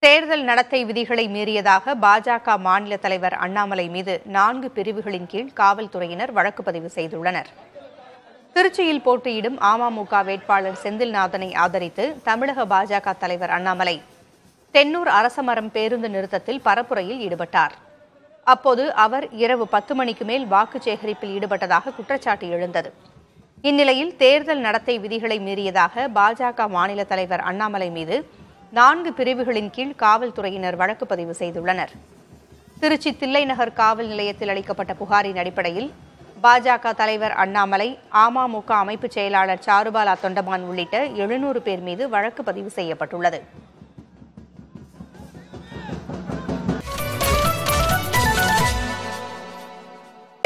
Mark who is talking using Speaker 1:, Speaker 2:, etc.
Speaker 1: தேர்தல் நடத்தை விதிகளை மீறியதாக பாஜக மாநில தலைவர் அண்ணாமலை மீது நான்கு பிரிவுகளின் கீழ் காவல்துறையினர் வழக்கு பதிவு செய்துள்ளனர் திருச்சியில் போட்டியிடும் அமமுக வேட்பாளர் செந்தில்நாதனை ஆதரித்து தமிழக பாஜக தலைவர் அண்ணாமலை தென்னூர் அரசமரம் பேருந்து நிறுத்தத்தில் பரப்புரையில் ஈடுபட்டார் அப்போது அவர் இரவு பத்து மணிக்கு மேல் வாக்கு சேகரிப்பில் ஈடுபட்டதாக குற்றச்சாட்டு எழுந்தது இந்நிலையில் தேர்தல் நடத்தை விதிகளை மீறியதாக பாஜக மாநில தலைவர் அண்ணாமலை மீது நான்கு பிரிவுகளின் கீழ் காவல்துறையினர் வழக்கு பதிவு செய்துள்ளனர் திருச்சி தில்லைநகர் காவல் நிலையத்தில் அளிக்கப்பட்ட புகாரின் அடிப்படையில் பாஜக தலைவர் அண்ணாமலை அமமுக அமைப்புச் செயலாளர் சாருபாலா தொண்டமான் உள்ளிட்ட எழுநூறு பேர் மீது வழக்கு பதிவு செய்யப்பட்டுள்ளது